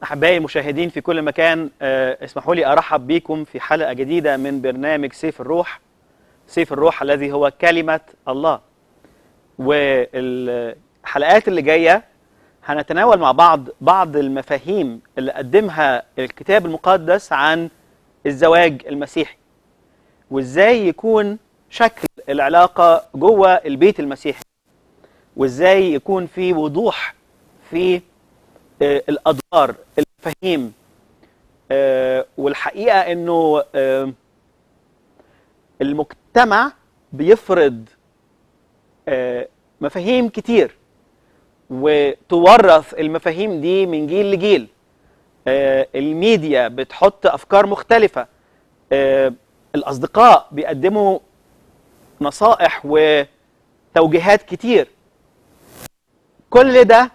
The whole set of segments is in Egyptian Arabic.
أحبائي المشاهدين في كل مكان آه، اسمحوا لي أرحب بكم في حلقة جديدة من برنامج سيف الروح سيف الروح الذي هو كلمة الله والحلقات اللي جاية هنتناول مع بعض بعض المفاهيم اللي قدمها الكتاب المقدس عن الزواج المسيحي وازاي يكون شكل العلاقة جوه البيت المسيحي وازاي يكون في وضوح في آه، الادوار المفاهيم آه، والحقيقه انه آه، المجتمع بيفرض آه، مفاهيم كتير وتورث المفاهيم دي من جيل لجيل آه، الميديا بتحط افكار مختلفه آه، الاصدقاء بيقدموا نصائح وتوجيهات كتير كل ده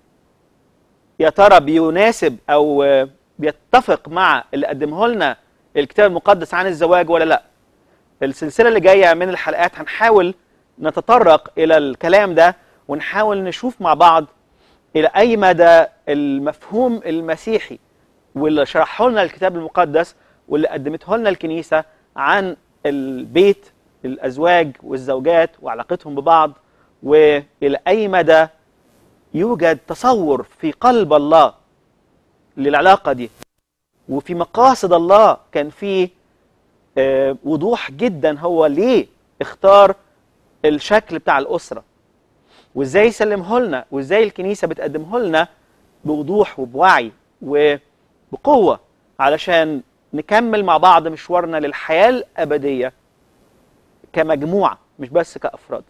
يا ترى بيناسب او آه، بيتفق مع اللي قدمه لنا الكتاب المقدس عن الزواج ولا لا السلسله اللي جايه من الحلقات هنحاول نتطرق الى الكلام ده ونحاول نشوف مع بعض الى اي مدى المفهوم المسيحي واللي شرحه لنا الكتاب المقدس واللي قدمته لنا الكنيسه عن البيت الازواج والزوجات وعلاقتهم ببعض والى اي مدى يوجد تصور في قلب الله للعلاقة دي وفي مقاصد الله كان في آه، وضوح جدا هو ليه اختار الشكل بتاع الأسرة وازاي يسلمه لنا وازاي الكنيسة بتقدمه لنا بوضوح وبوعي وبقوة علشان نكمل مع بعض مشوارنا للحياة الأبدية كمجموعة مش بس كأفراد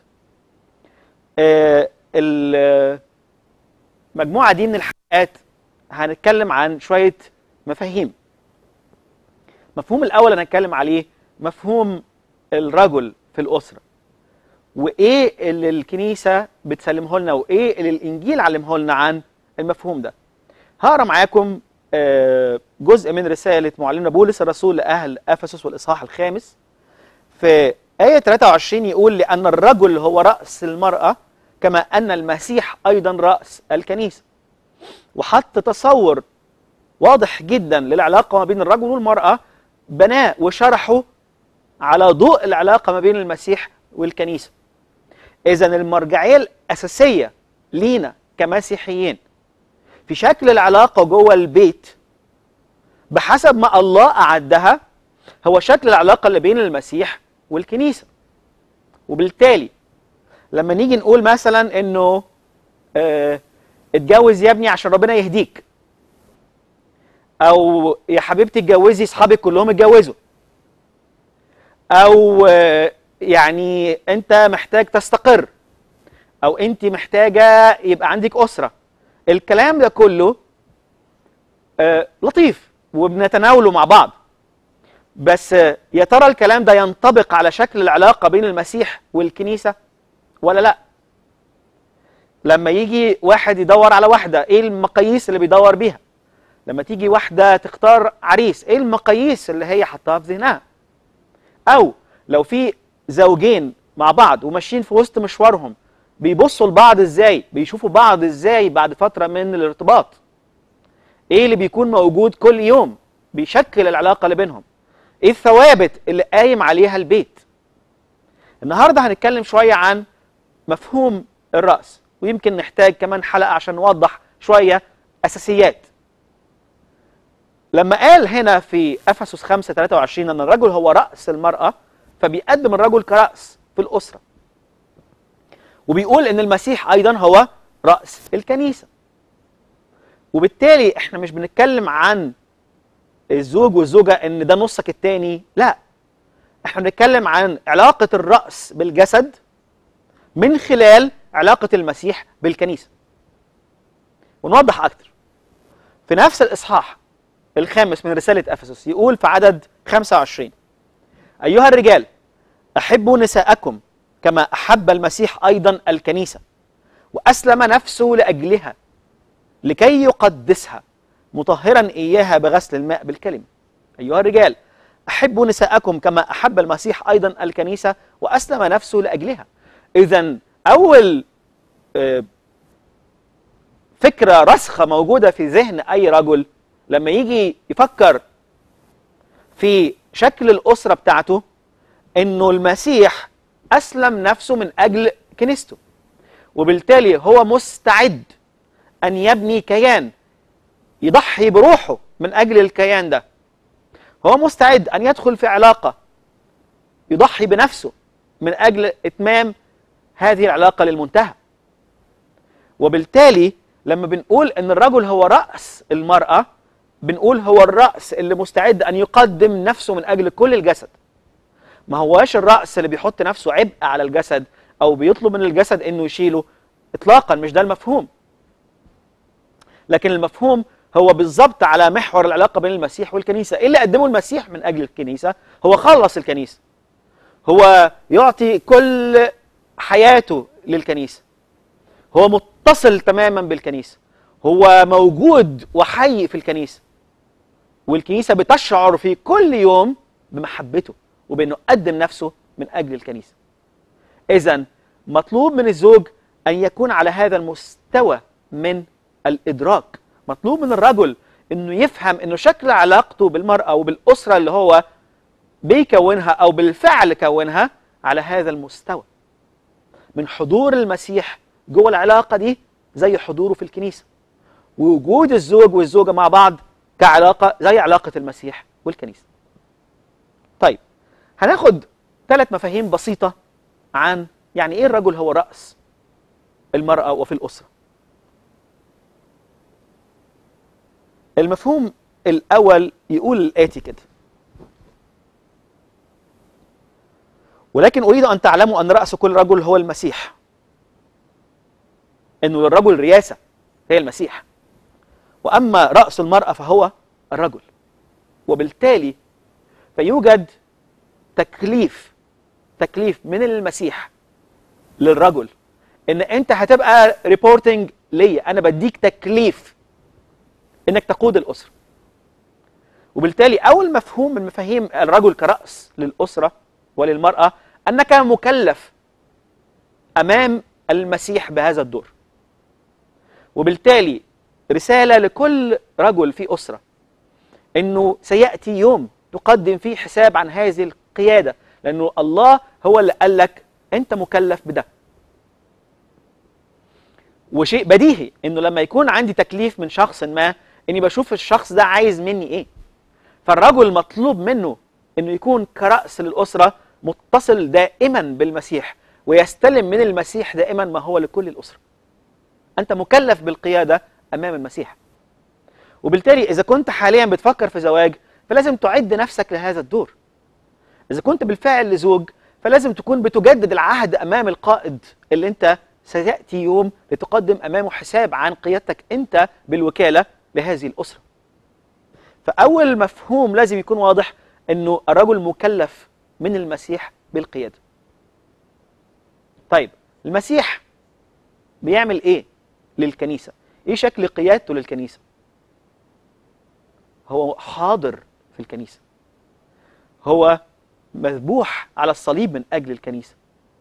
آه، ال- المجموعة دي من الحلقات هنتكلم عن شوية مفاهيم مفهوم الأول هنتكلم عليه مفهوم الرجل في الأسرة وإيه اللي الكنيسة بتسلمه لنا وإيه اللي الإنجيل علمه لنا عن المفهوم ده هقرا معاكم آه، جزء من رسالة معلمنا بولس الرسول لأهل أفسس والإصحاح الخامس في آية 23 يقول لأن الرجل هو رأس المرأة كما أن المسيح أيضا رأس الكنيسة وحط تصور واضح جدا للعلاقة ما بين الرجل والمرأة بناه وشرحه على ضوء العلاقة ما بين المسيح والكنيسة إذا المرجعية الأساسية لينا كمسيحيين في شكل العلاقة جوه البيت بحسب ما الله أعدها هو شكل العلاقة اللي بين المسيح والكنيسة وبالتالي لما نيجي نقول مثلا انه آه اتجوز يا ابني عشان ربنا يهديك او يا حبيبتي اتجوزي اصحابك كلهم اتجوزوا او آه يعني انت محتاج تستقر او انت محتاجه يبقى عندك اسره الكلام ده كله آه لطيف وبنتناوله مع بعض بس آه، يا ترى الكلام ده ينطبق على شكل العلاقه بين المسيح والكنيسه ولا لا لما يجي واحد يدور على واحدة ايه المقاييس اللي بيدور بيها لما تيجي واحدة تختار عريس ايه المقاييس اللي هي حطها في ذهنها او لو في زوجين مع بعض وماشيين في وسط مشوارهم بيبصوا لبعض ازاي بيشوفوا بعض ازاي بعد فترة من الارتباط ايه اللي بيكون موجود كل يوم بيشكل العلاقة اللي بينهم ايه الثوابت اللي قايم عليها البيت النهارده هنتكلم شويه عن مفهوم الرأس ويمكن نحتاج كمان حلقة عشان نوضح شوية أساسيات لما قال هنا في أفسس 5 23 أن الرجل هو رأس المرأة فبيقدم الرجل كرأس في الأسرة وبيقول أن المسيح أيضا هو رأس الكنيسة وبالتالي احنا مش بنتكلم عن الزوج والزوجة ان ده نصك التاني لا احنا بنتكلم عن علاقة الرأس بالجسد من خلال علاقة المسيح بالكنيسة ونوضح أكتر في نفس الإصحاح الخامس من رسالة أفسس يقول في عدد 25 أيها الرجال أحبوا نساءكم كما أحب المسيح أيضا الكنيسة وأسلم نفسه لأجلها لكي يقدسها مطهرا إياها بغسل الماء بالكلمة أيها الرجال أحبوا نساءكم كما أحب المسيح أيضا الكنيسة وأسلم نفسه لأجلها إذا أول آه، فكره راسخه موجوده في ذهن اي رجل لما يجي يفكر في شكل الاسره بتاعته انه المسيح اسلم نفسه من اجل كنيسته وبالتالي هو مستعد ان يبني كيان يضحي بروحه من اجل الكيان ده هو مستعد ان يدخل في علاقه يضحي بنفسه من اجل اتمام هذه العلاقه للمنتهى وبالتالي لما بنقول ان الرجل هو راس المراه بنقول هو الراس اللي مستعد ان يقدم نفسه من اجل كل الجسد ما هواش الراس اللي بيحط نفسه عبء على الجسد او بيطلب من الجسد انه يشيله اطلاقا مش ده المفهوم لكن المفهوم هو بالظبط على محور العلاقه بين المسيح والكنيسه ايه اللي قدمه المسيح من اجل الكنيسه هو خلص الكنيسه هو يعطي كل حياته للكنيسه هو متصل تماما بالكنيسه هو موجود وحي في الكنيسه والكنيسه بتشعر في كل يوم بمحبته وبانه قدم نفسه من اجل الكنيسه اذا مطلوب من الزوج ان يكون على هذا المستوى من الادراك مطلوب من الرجل انه يفهم انه شكل علاقته بالمراه وبالاسره اللي هو بيكونها او بالفعل كونها على هذا المستوى من حضور المسيح جوه العلاقه دي زي حضوره في الكنيسه ووجود الزوج والزوجه مع بعض كعلاقه زي علاقه المسيح والكنيسه طيب هناخد ثلاث مفاهيم بسيطه عن يعني ايه الرجل هو راس المراه وفي الاسره المفهوم الاول يقول الاتي كده ولكن اريد ان تعلموا ان راس كل رجل هو المسيح انه للرجل رياسه هي المسيح واما راس المراه فهو الرجل وبالتالي فيوجد تكليف تكليف من المسيح للرجل ان انت هتبقى ريبورتنج ليا انا بديك تكليف انك تقود الاسره وبالتالي اول مفهوم من مفاهيم الرجل كراس للاسره وللمراه انك مكلف امام المسيح بهذا الدور وبالتالي رساله لكل رجل في اسره انه سياتي يوم تقدم فيه حساب عن هذه القياده لانه الله هو اللي قال لك انت مكلف بده وشيء بديهي انه لما يكون عندي تكليف من شخص ما اني بشوف الشخص ده عايز مني ايه فالرجل مطلوب منه انه يكون كرأس للأسرة متصل دائما بالمسيح ويستلم من المسيح دائما ما هو لكل الأسرة أنت مكلف بالقيادة أمام المسيح وبالتالي إذا كنت حاليا بتفكر في زواج فلازم تعد نفسك لهذا الدور إذا كنت بالفعل لزوج فلازم تكون بتجدد العهد أمام القائد اللي أنت سيأتي يوم لتقدم أمامه حساب عن قيادتك أنت بالوكالة لهذه الأسرة فأول مفهوم لازم يكون واضح أنه الرجل مكلف من المسيح بالقيادة طيب المسيح بيعمل إيه للكنيسة إيه شكل قيادته للكنيسة هو حاضر في الكنيسة هو مذبوح على الصليب من أجل الكنيسة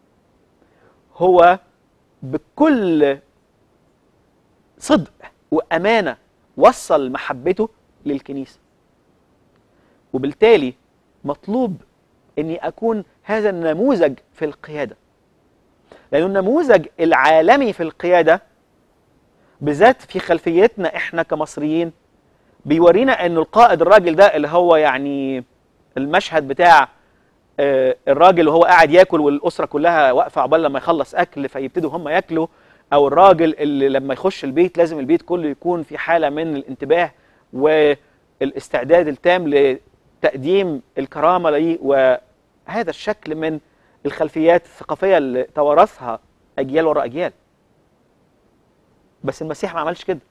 هو بكل صدق وأمانة وصل محبته للكنيسة وبالتالي مطلوب أني أكون هذا النموذج في القيادة لأن النموذج العالمي في القيادة بالذات في خلفيتنا إحنا كمصريين بيورينا أن القائد الراجل ده اللي هو يعني المشهد بتاع آه، الراجل وهو قاعد ياكل والاسره كلها واقفه عقبال لما يخلص اكل فيبتدوا هم ياكلوا او الراجل اللي لما يخش البيت لازم البيت كله يكون في حاله من الانتباه والاستعداد التام لتقديم الكرامه ليه وهذا الشكل من الخلفيات الثقافيه اللي توارثها اجيال ورا اجيال بس المسيح ما عملش كده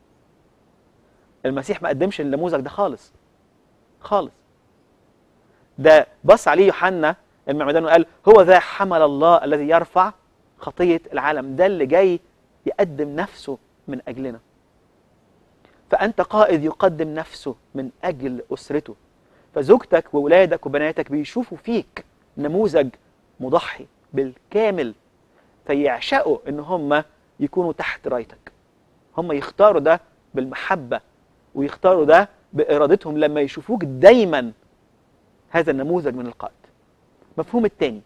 المسيح ما قدمش النموذج ده خالص خالص ده بص عليه يوحنا المعمدان وقال هو ذا حمل الله الذي يرفع خطية العالم ده اللي جاي يقدم نفسه من أجلنا فأنت قائد يقدم نفسه من أجل أسرته فزوجتك وولادك وبناتك بيشوفوا فيك نموذج مضحي بالكامل فيعشقوا إن هم يكونوا تحت رايتك هم يختاروا ده بالمحبة ويختاروا ده بإرادتهم لما يشوفوك دايما هذا النموذج من القائد مفهوم التاني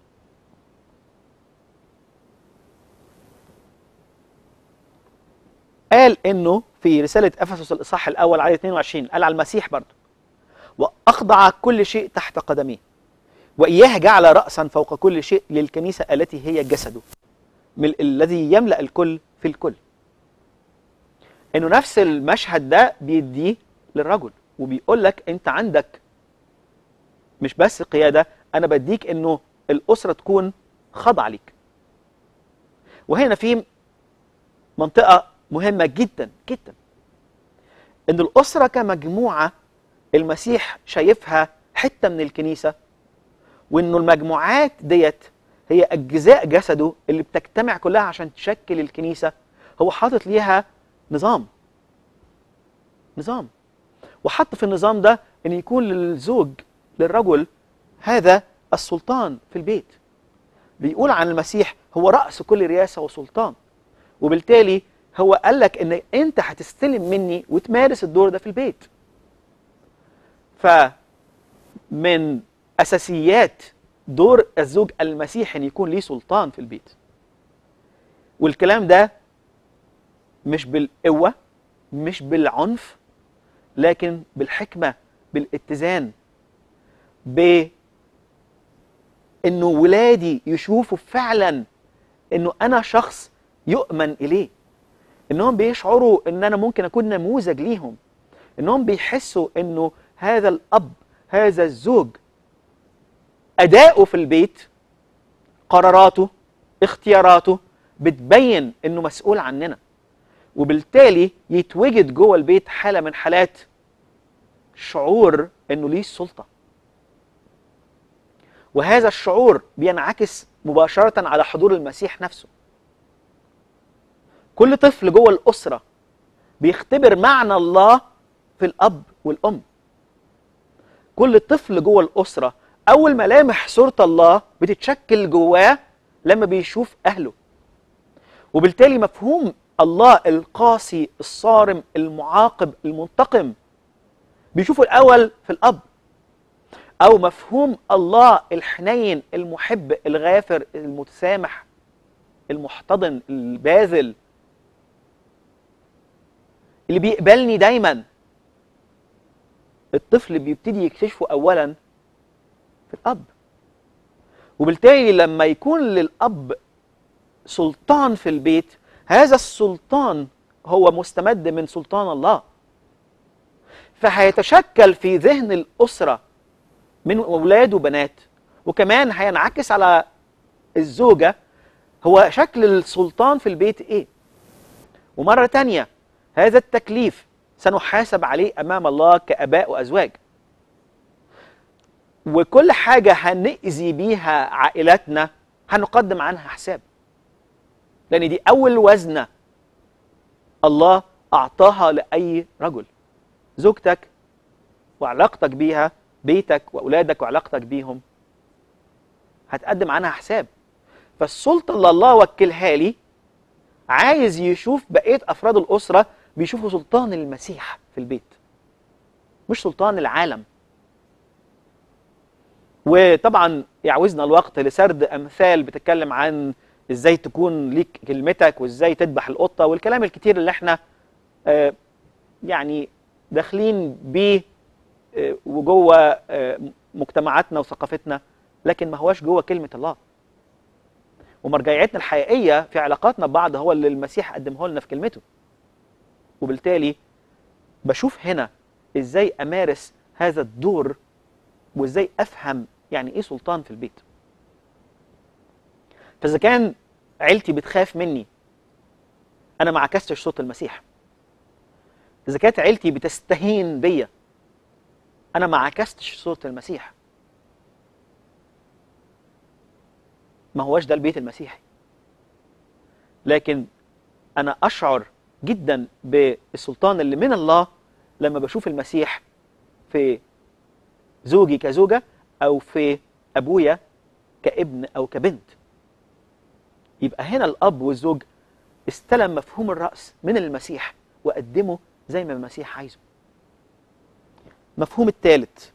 قال انه في رسالة افسس الاصحاح الاول عدد 22 قال على المسيح برضه واخضع كل شيء تحت قدميه واياه جعل راسا فوق كل شيء للكنيسه التي هي جسده من الذي يملا الكل في الكل انه نفس المشهد ده بيديه للرجل وبيقول لك انت عندك مش بس قياده انا بديك انه الاسره تكون خاضعه ليك وهنا في منطقه مهمه جدا جدا ان الاسره كمجموعه المسيح شايفها حته من الكنيسه وانه المجموعات ديت هي اجزاء جسده اللي بتجتمع كلها عشان تشكل الكنيسه هو حاطط ليها نظام نظام وحط في النظام ده ان يكون للزوج للرجل هذا السلطان في البيت بيقول عن المسيح هو راس كل رياسه وسلطان وبالتالي هو قال لك ان انت هتستلم مني وتمارس الدور ده في البيت فمن اساسيات دور الزوج المسيحي ان يكون ليه سلطان في البيت والكلام ده مش بالقوه مش بالعنف لكن بالحكمه بالاتزان ب انه ولادي يشوفوا فعلا انه انا شخص يؤمن اليه انهم بيشعروا ان انا ممكن اكون نموذج ليهم انهم بيحسوا انه هذا الاب هذا الزوج اداؤه في البيت قراراته اختياراته بتبين انه مسؤول عننا وبالتالي يتوجد جوه البيت حاله من حالات شعور انه ليه السلطه وهذا الشعور بينعكس مباشره على حضور المسيح نفسه كل طفل جوه الاسره بيختبر معنى الله في الاب والام كل طفل جوه الاسره اول ملامح صوره الله بتتشكل جواه لما بيشوف اهله وبالتالي مفهوم الله القاسي الصارم المعاقب المنتقم بيشوفه الاول في الاب او مفهوم الله الحنين المحب الغافر المتسامح المحتضن الباذل اللي بيقبلني دايما الطفل بيبتدي يكتشفه اولا في الاب وبالتالي لما يكون للاب سلطان في البيت هذا السلطان هو مستمد من سلطان الله فهيتشكل في ذهن الاسره من اولاد وبنات وكمان هينعكس على الزوجه هو شكل السلطان في البيت ايه ومره تانية هذا التكليف سنحاسب عليه امام الله كاباء وازواج وكل حاجه هنأذي بيها عائلاتنا هنقدم عنها حساب لان دي اول وزنه الله اعطاها لاي رجل زوجتك وعلاقتك بيها بيتك واولادك وعلاقتك بيهم هتقدم عنها حساب فالسلطه اللي الله وكلها لي عايز يشوف بقيه افراد الاسره بيشوفوا سلطان المسيح في البيت مش سلطان العالم وطبعا يعوزنا الوقت لسرد امثال بتتكلم عن ازاي تكون ليك كلمتك وازاي تذبح القطه والكلام الكتير اللي احنا آه يعني داخلين بيه آه وجوه آه مجتمعاتنا وثقافتنا لكن ما هواش جوه كلمه الله ومرجعيتنا الحقيقيه في علاقاتنا ببعض هو اللي المسيح قدمه لنا في كلمته وبالتالي بشوف هنا ازاي امارس هذا الدور وازاي افهم يعني ايه سلطان في البيت فاذا كان عيلتي بتخاف مني انا ما عكستش صوت المسيح اذا كانت عيلتي بتستهين بيا انا ما عكستش صوت المسيح ما هوش ده البيت المسيحي لكن انا اشعر جدا بالسلطان اللي من الله لما بشوف المسيح في زوجي كزوجه او في ابويا كابن او كبنت يبقى هنا الاب والزوج استلم مفهوم الرأس من المسيح وقدمه زي ما المسيح عايزه المفهوم الثالث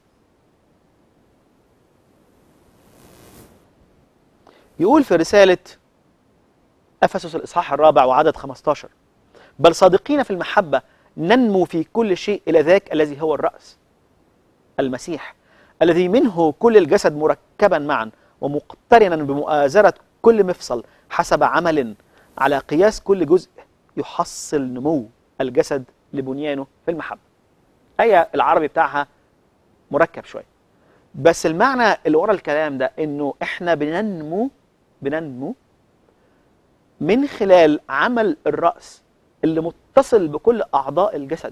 يقول في رسالة أفسس الإصحاح الرابع وعدد 15 بل صادقين في المحبة ننمو في كل شيء إلى ذاك الذي هو الرأس المسيح الذي منه كل الجسد مركبا معا ومقترنا بمؤازرة كل مفصل حسب عمل على قياس كل جزء يحصل نمو الجسد لبنيانه في المحبة هي العربي بتاعها مركب شوية بس المعنى اللي ورا الكلام ده انه احنا بننمو بننمو من خلال عمل الرأس اللي متصل بكل أعضاء الجسد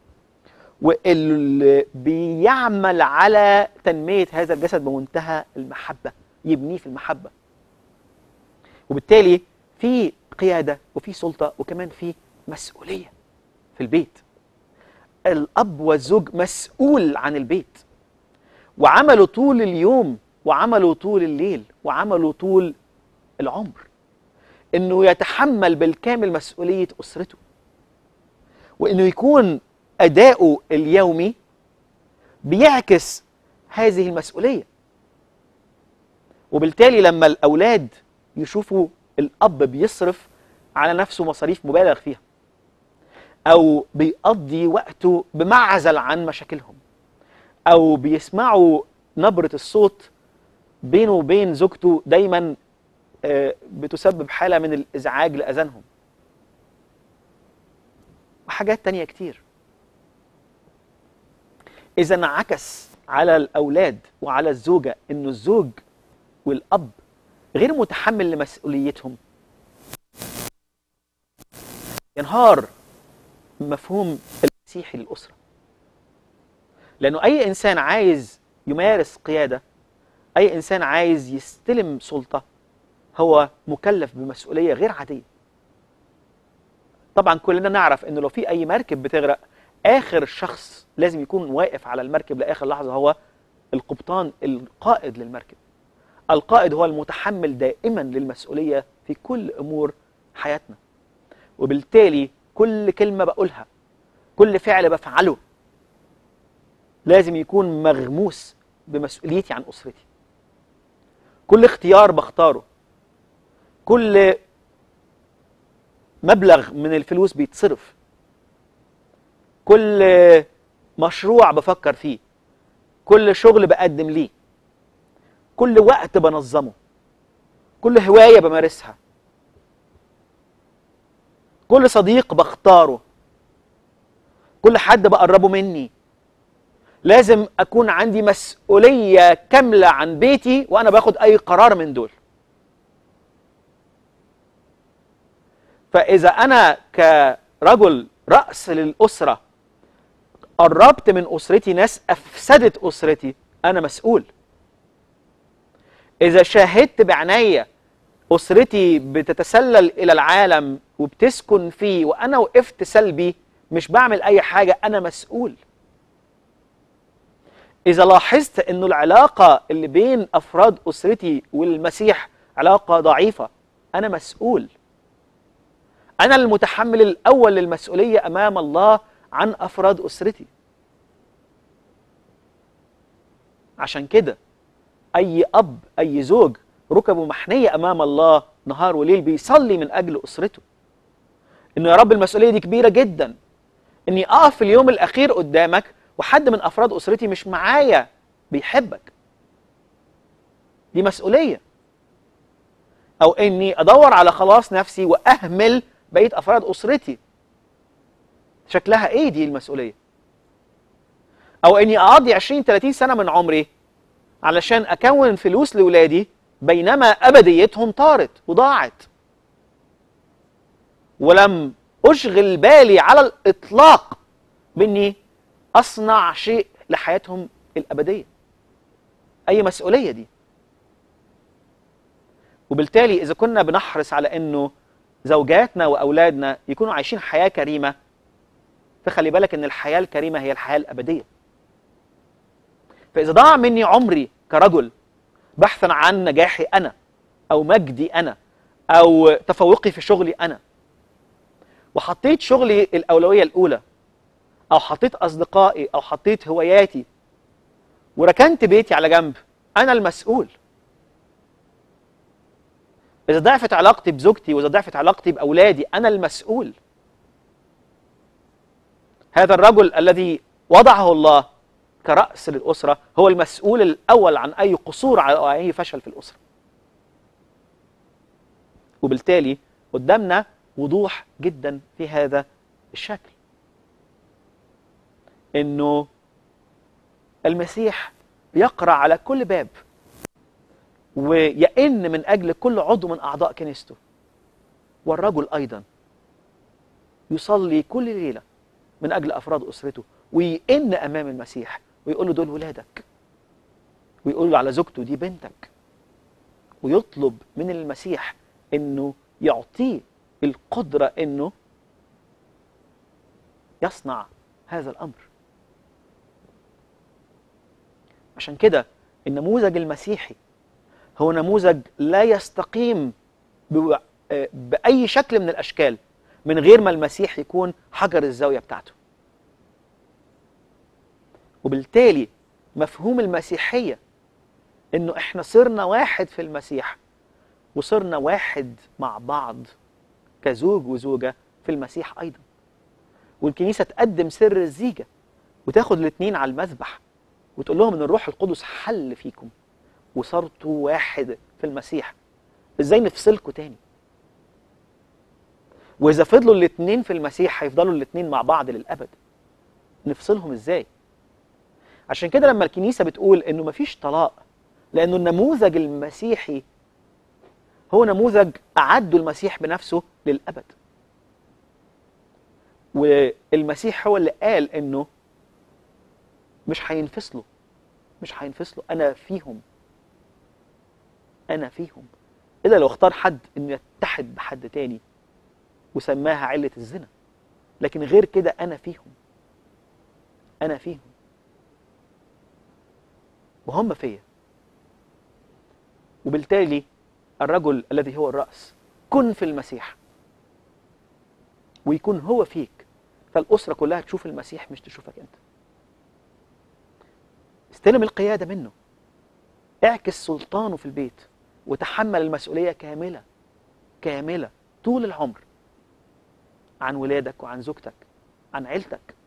واللي بيعمل على تنمية هذا الجسد بمنتهى المحبة يبنيه في المحبة وبالتالي في قيادة وفي سلطة وكمان في مسؤولية في البيت الأب والزوج مسؤول عن البيت وعمله طول اليوم وعمله طول الليل وعمله طول العمر انه يتحمل بالكامل مسؤوليه اسرته وانه يكون اداؤه اليومي بيعكس هذه المسؤوليه وبالتالي لما الاولاد يشوفوا الاب بيصرف على نفسه مصاريف مبالغ فيها او بيقضي وقته بمعزل عن مشاكلهم او بيسمعوا نبره الصوت بينه وبين زوجته دايما آه، بتسبب حالة من الإزعاج لأذانهم وحاجات تانية كتير إذا انعكس على الأولاد وعلى الزوجة إنه الزوج والأب غير متحمل لمسؤوليتهم ينهار مفهوم المسيحي للأسرة لأنه أي إنسان عايز يمارس قيادة أي إنسان عايز يستلم سلطة هو مكلف بمسؤوليه غير عاديه. طبعا كلنا نعرف انه لو في اي مركب بتغرق اخر شخص لازم يكون واقف على المركب لاخر لحظه هو القبطان القائد للمركب. القائد هو المتحمل دائما للمسؤوليه في كل امور حياتنا. وبالتالي كل كلمه بقولها كل فعل بفعله لازم يكون مغموس بمسؤوليتي عن اسرتي. كل اختيار بختاره كل مبلغ من الفلوس بيتصرف كل مشروع بفكر فيه كل شغل بقدم ليه كل وقت بنظمه كل هواية بمارسها كل صديق بختاره كل حد بقربه مني لازم أكون عندي مسؤولية كاملة عن بيتي وأنا باخد أي قرار من دول فإذا أنا كرجل رأس للأسرة قربت من أسرتي ناس أفسدت أسرتي أنا مسؤول إذا شاهدت بعناية أسرتي بتتسلل إلى العالم وبتسكن فيه وأنا وقفت سلبي مش بعمل أي حاجة أنا مسؤول إذا لاحظت إنه العلاقة اللي بين أفراد أسرتي والمسيح علاقة ضعيفة أنا مسؤول أنا المتحمل الأول للمسؤولية أمام الله عن أفراد أسرتي عشان كده أي أب أي زوج ركبه محنية أمام الله نهار وليل بيصلي من أجل أسرته إنه يا رب المسؤولية دي كبيرة جدا إني أقف في اليوم الأخير قدامك وحد من أفراد أسرتي مش معايا بيحبك دي مسؤولية أو إني أدور على خلاص نفسي وأهمل بقيه افراد اسرتي شكلها ايه دي المسؤوليه او اني اقضي 20 30 سنه من عمري علشان اكون فلوس لاولادي بينما ابديتهم طارت وضاعت ولم اشغل بالي على الاطلاق باني اصنع شيء لحياتهم الابديه اي مسؤوليه دي وبالتالي اذا كنا بنحرص على انه زوجاتنا واولادنا يكونوا عايشين حياه كريمه فخلي بالك ان الحياه الكريمه هي الحياه الابديه فاذا ضاع مني عمري كرجل بحثا عن نجاحي انا او مجدي انا او تفوقي في شغلي انا وحطيت شغلي الاولويه الاولى او حطيت اصدقائي او حطيت هواياتي وركنت بيتي على جنب انا المسؤول اذا ضعفت علاقتي بزوجتي واذا ضعفت علاقتي باولادي انا المسؤول هذا الرجل الذي وضعه الله كرأس للأسرة هو المسؤول الأول عن أي قصور أو أي فشل في الأسرة وبالتالي قدامنا وضوح جدا في هذا الشكل انه المسيح يقرا على كل باب ويئن من اجل كل عضو من اعضاء كنيسته والرجل ايضا يصلي كل ليله من اجل افراد اسرته ويئن امام المسيح ويقول له دول ولادك ويقول له على زوجته دي بنتك ويطلب من المسيح انه يعطيه القدره انه يصنع هذا الامر عشان كده النموذج المسيحي هو نموذج لا يستقيم بو- آه، باي شكل من الاشكال من غير ما المسيح يكون حجر الزاويه بتاعته وبالتالي مفهوم المسيحيه انه احنا صرنا واحد في المسيح وصرنا واحد مع بعض كزوج وزوجه في المسيح ايضا والكنيسه تقدم سر الزيجه وتاخد الاثنين على المذبح وتقول لهم ان الروح القدس حل فيكم وصرتوا واحد في المسيح ازاي نفصلكم تاني واذا فضلوا الاثنين في المسيح هيفضلوا الاثنين مع بعض للابد نفصلهم ازاي عشان كده لما الكنيسه بتقول انه مفيش طلاق لانه النموذج المسيحي هو نموذج اعده المسيح بنفسه للابد والمسيح هو اللي قال انه مش هينفصلوا مش هينفصلوا انا فيهم انا فيهم الا لو اختار حد انه يتحد بحد تاني وسماها علة الزنا لكن غير كده انا فيهم انا فيهم وهم فيا وبالتالي الرجل الذي هو الرأس كن في المسيح ويكون هو فيك فالأسرة كلها تشوف المسيح مش تشوفك أنت استلم القيادة منه اعكس سلطانه في البيت وتحمل المسؤولية كاملة كاملة طول العمر عن ولادك وعن زوجتك عن عيلتك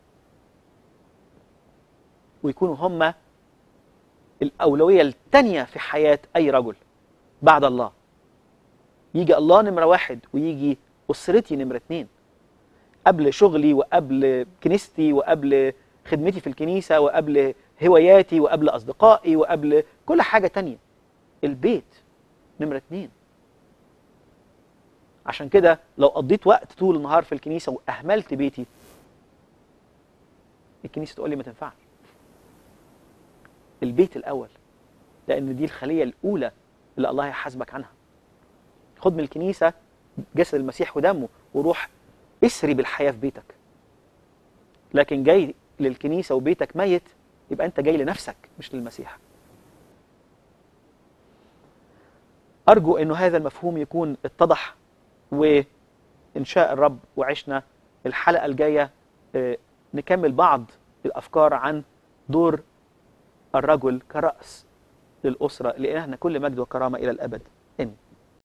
ويكونوا هم الأولوية الثانية في حياة أي رجل بعد الله يجي الله نمرة واحد ويجي أسرتي نمرة اتنين قبل شغلي وقبل كنيستي وقبل خدمتي في الكنيسة وقبل هواياتي وقبل أصدقائي وقبل كل حاجة تانية البيت نمرة اتنين عشان كده لو قضيت وقت طول النهار في الكنيسة وأهملت بيتي الكنيسة تقول لي ما تنفعش البيت الأول لأن دي الخلية الأولى اللي الله هيحاسبك عنها خد من الكنيسة جسد المسيح ودمه وروح اسري بالحياة في بيتك لكن جاي للكنيسة وبيتك ميت يبقى أنت جاي لنفسك مش للمسيح أرجو أنه هذا المفهوم يكون اتضح وإن شاء الرب وعشنا الحلقة الجاية آه، نكمل بعض الأفكار عن دور الرجل كرأس للأسرة لإلهنا كل مجد وكرامة إلى الأبد آمين